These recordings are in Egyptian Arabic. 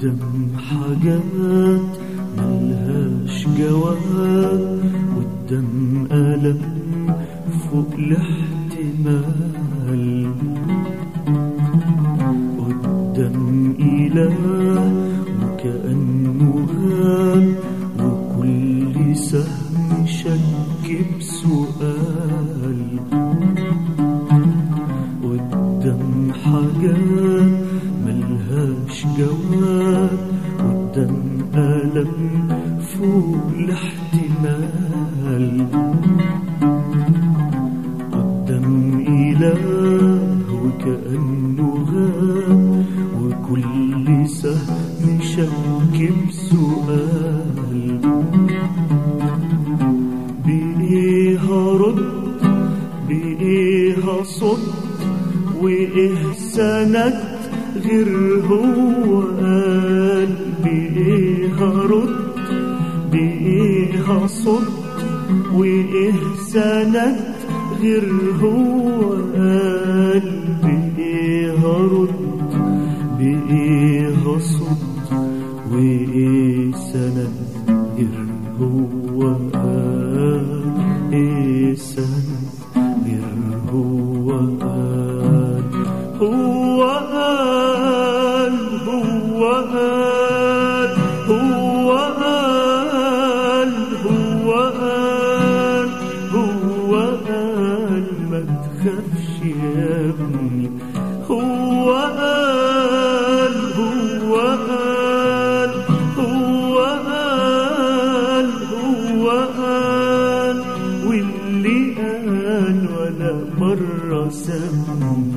قدام حاجات ملهاش جواب قدام ألم فوق الاحتمال قدام إله وكأنه غاب وكل سهم شك بسؤال قدام حاجات ملهاش جواب قدام ألم فوق الاحتمال قدام إله وكأنه غاب وكل سهم شك بسؤال بإيه هرد بإيه هصد وإيه سند غير هو قال بإيه هرد بإيه هصد وإيه سند غير هو قال بإيه هرد بإيه هصد وإيه سند غير هو قال إيه سند غير هو قال هو قال هو قال هو قال هو قال هو قال ما تخافش يا ابني هو قال هو قال هو قال هو قال واللي قال ولا مرة سابني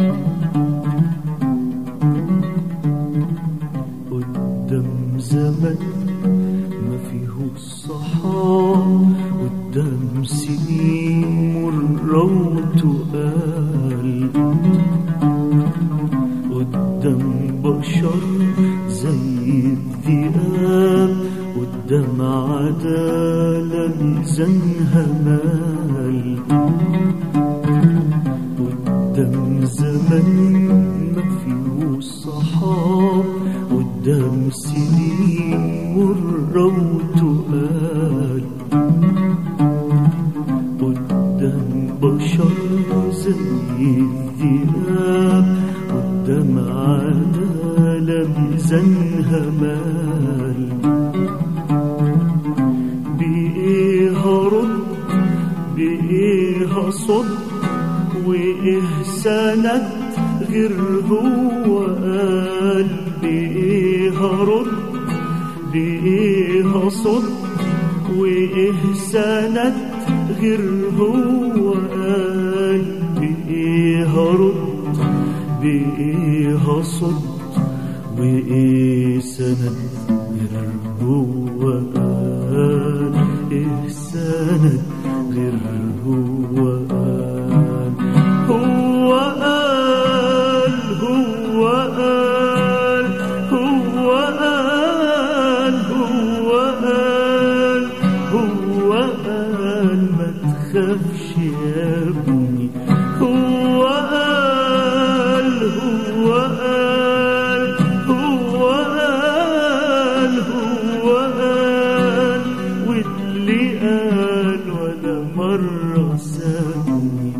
قدام زمن ما فيه الصحاب قدام سنين مرة وتقال قدام بشر زي الذئاب قدام عدالة ميزانها مال قدام زمن ما فيه الصحاب قدام سنين مرة وتقال قدام بشر زي الذئاب قدام عدالة ميزانها مال بإيه هرد بإيه هصد وإيه سند غير هو قال بإيه هرد بإيه هصد وإيه سند غير هو قال بإيه هرد بإيه هصد وإيه سند غير هو قال إيه سند غير هو قال هو قال هو قال هو قال هو قال هو قال ما تخافش يا ابني هو قال هو قال هو قال هو قال واللي قال ولا مرة سابني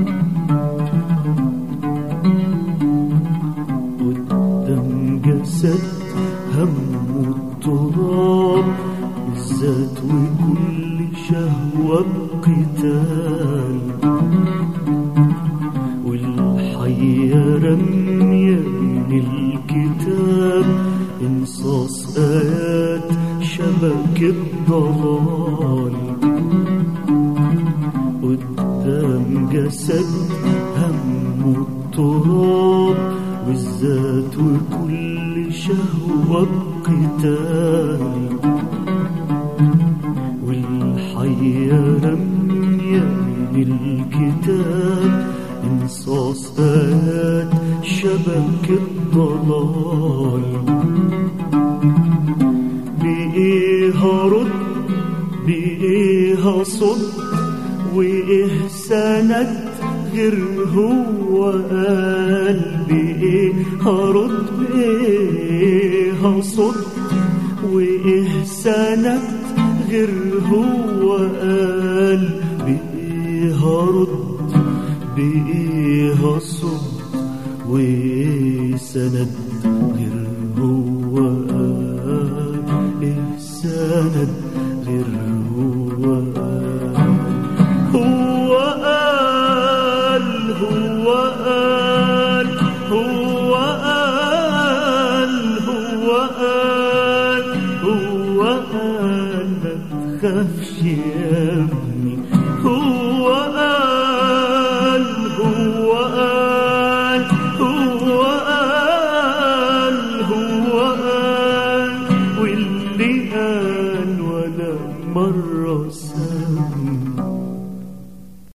قدام جسد هم التراب الذات وكل شهوة بقتال والحية رمية من الكتاب انصاص آيات شبك الضلال قدام جسد هم التراب والذات وكل شهوة بقتال والحية رمية من الكتاب انصاص آيات شبك الضلال بإيه هرد بإيه هصد وإيه سند غير هو قلبي ايه هرد بايه هصد وايه سند غير هو قلبي ايه هرد بايه هصد وايه سند غير هو قلبي ايه سند غير هو قلبي هو قال هو قال هو قال هو قال هو قال ما تخافش يا ابني